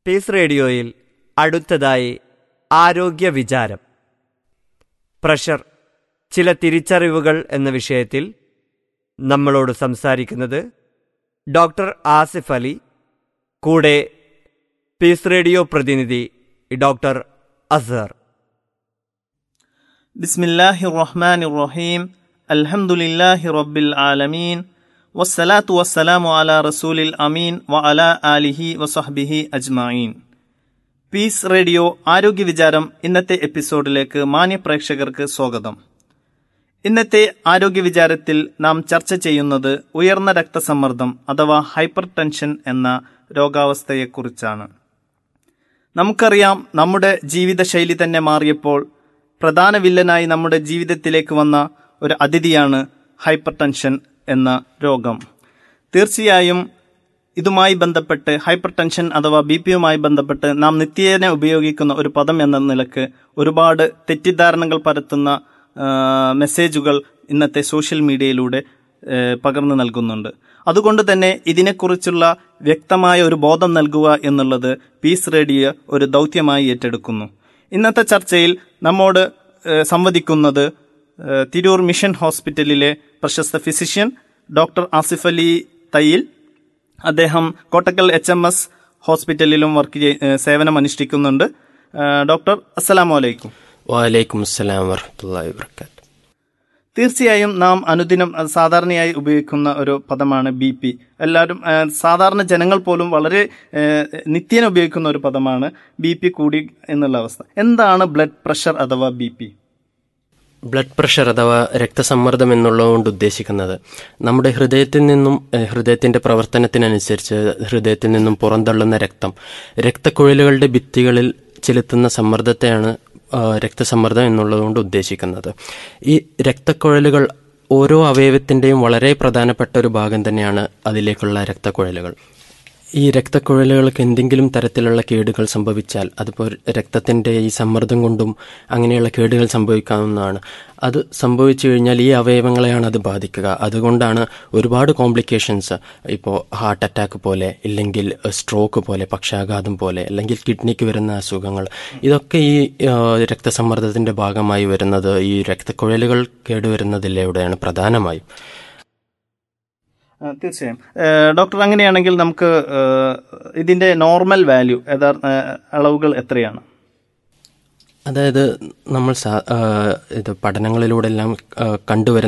piece റേഡിയോയിൽ അടുത്തതായി ആരോഗ്യ വിചാരം പ്രഷർ ചില തിരിച്ചറിവുകൾ എന്ന വിഷയത്തിൽ നമ്മളോട് സംസാരിക്കുന്നത് ഡോക്ടർ ആസിഫ് അലി കൂടെ പീസ് റേഡിയോ പ്രതിനിധി ഡോക്ടർ അസർ بسم الله الرحمن الرحيم الحمد لله رب العالمين والصلاة والسلام على رسول الأمين وعلى آله وصحبه أجمعين പീസ് റേഡിയോ ആരോഗ്യ വിചാരം ഇന്നത്തെ എപ്പിസോഡിലേക്ക് മാന്യ പ്രേക്ഷകർക്ക് സ്വാഗതം ഇന്നത്തെ ആരോഗ്യ വിചാരത്തിൽ നാം ചർച്ച ചെയ്യുന്നത് ഉയർന്ന രക്തസമ്മർദ്ദം അഥവാ ഹൈപ്പർ ടെൻഷൻ എന്ന രോഗാവസ്ഥയെക്കുറിച്ചാണ് നമുക്കറിയാം നമ്മുടെ ജീവിതശൈലി തന്നെ മാറിയപ്പോൾ പ്രധാന വില്ലനായി നമ്മുടെ ജീവിതത്തിലേക്ക് വന്ന ഒരു അതിഥിയാണ് ഹൈപ്പർ ടെൻഷൻ എന്ന രോഗം തീർച്ചയായും ഇതുമായി ബന്ധപ്പെട്ട് ഹൈപ്പർ ടെൻഷൻ അഥവാ ബി പിയുമായി ബന്ധപ്പെട്ട് നാം നിത്യേന ഉപയോഗിക്കുന്ന ഒരു പദം എന്ന നിലക്ക് ഒരുപാട് തെറ്റിദ്ധാരണകൾ പരത്തുന്ന ആ, മെസ്സേജുകൾ ഇന്നത്തെ സോഷ്യൽ മീഡിയയിലൂടെ ഏ, പകർന്നു നൽകുന്നുണ്ട് അതുകൊണ്ട് തന്നെ ഇതിനെക്കുറിച്ചുള്ള വ്യക്തമായ ഒരു ബോധം നൽകുക എന്നുള്ളത് പീസ് റേഡിയോ ഒരു ദൗത്യമായി ഏറ്റെടുക്കുന്നു ഇന്നത്തെ ചർച്ചയിൽ നമ്മോട് ഏ, സംവദിക്കുന്നത് ഏ, തിരൂർ മിഷൻ ഹോസ്പിറ്റലിലെ പ്രശസ്ത ഫിസിഷ്യൻ ഡോക്ടർ ആസിഫ് അലി തയ്യിൽ അദ്ദേഹം കോട്ടക്കൽ എച്ച് എം എസ് ഹോസ്പിറ്റലിലും വർക്ക് ചെയ് ഏ, സേവനം അനുഷ്ഠിക്കുന്നുണ്ട് ഏ, ഡോക്ടർ അസ്സലാമു അലൈക്കും വലൈക്കും അസ്സലാം വറഹമത്തല്ലാ വാബർക്കാത്തു തീർച്ചയായും നാം അനുദിനം അത് സാധാരണയായി ഉപയോഗിക്കുന്ന ഒരു പദമാണ് ബി പി എല്ലാവരും ആ, സാധാരണ ജനങ്ങൾ പോലും വളരെ ആ, നിത്യേന ഉപയോഗിക്കുന്ന ഒരു പദമാണ് ബി പി കൂടി എന്നുള്ള അവസ്ഥ എന്താണ് ബ്ലഡ് പ്രഷർ അഥവാ ബി പി ബ്ലഡ് പ്രഷർ അഥവാ രക്തസമ്മർദ്ദം എന്നുള്ളതുകൊണ്ട് ഉദ്ദേശിക്കുന്നത് നമ്മുടെ ഹൃദയത്തിൽ നിന്നും ഏഹ്, ഹൃദയത്തിന്റെ പ്രവർത്തനത്തിനനുസരിച്ച് ഹൃദയത്തിൽ നിന്നും പുറന്തള്ളുന്ന രക്തം രക്തക്കുഴലുകളുടെ ഭിത്തികളിൽ ചെലുത്തുന്ന സമ്മർദ്ദത്തെയാണ് ആ, രക്തസമ്മർദ്ദം എന്നുള്ളതുകൊണ്ട് ഉദ്ദേശിക്കുന്നത് ഈ രക്തക്കുഴലുകൾ ഓരോ അവയവത്തിന്റെയും വളരെ പ്രധാനപ്പെട്ട ഒരു ഭാഗം തന്നെയാണ് അതിലേക്കുള്ള രക്തക്കുഴലുകൾ ഈ രക്തക്കുഴലുകൾക്ക് എന്തെങ്കിലും തരത്തിലുള്ള കേടുകൾ സംഭവിച്ചാൽ അതിപ്പോൾ രക്തത്തിന്റെ ഈ സമ്മർദ്ദം കൊണ്ടും അങ്ങനെയുള്ള കേടുകൾ സംഭവിക്കാവുന്നതാണ് അത് സംഭവിച്ചു കഴിഞ്ഞാൽ ഈ അവയവങ്ങളെയാണ് അത് ബാധിക്കുക അതുകൊണ്ടാണ് ഒരുപാട് കോംപ്ലിക്കേഷൻസ് ഇപ്പോൾ ഹാർട്ട് അറ്റാക്ക് പോലെ ഇല്ലെങ്കിൽ സ്ട്രോക്ക് പോലെ പക്ഷാഘാതം പോലെ അല്ലെങ്കിൽ കിഡ്നിക്ക് വരുന്ന അസുഖങ്ങൾ ഇതൊക്കെ ഈ ആ, രക്തസമ്മർദ്ദത്തിന്റെ ഭാഗമായി വരുന്നത് ഈ രക്തക്കുഴലുകൾ കേടുവരുന്നതിലൂടെയാണ് പ്രധാനമായും ആ, തീർച്ചയായും ഏ, ഡോക്ടർ അങ്ങനെയാണെങ്കിൽ നമുക്ക് ഏ, ഇതിന്റെ നോർമൽ വാല്യൂ യഥാർത്ഥ ഏ, അളവുകൾ എത്രയാണ് അതായത് നമ്മൾ സാ- ആ, ഇത് പഠനങ്ങളിലൂടെ എല്ലാം ആ, കണ്ടുവരുന്ന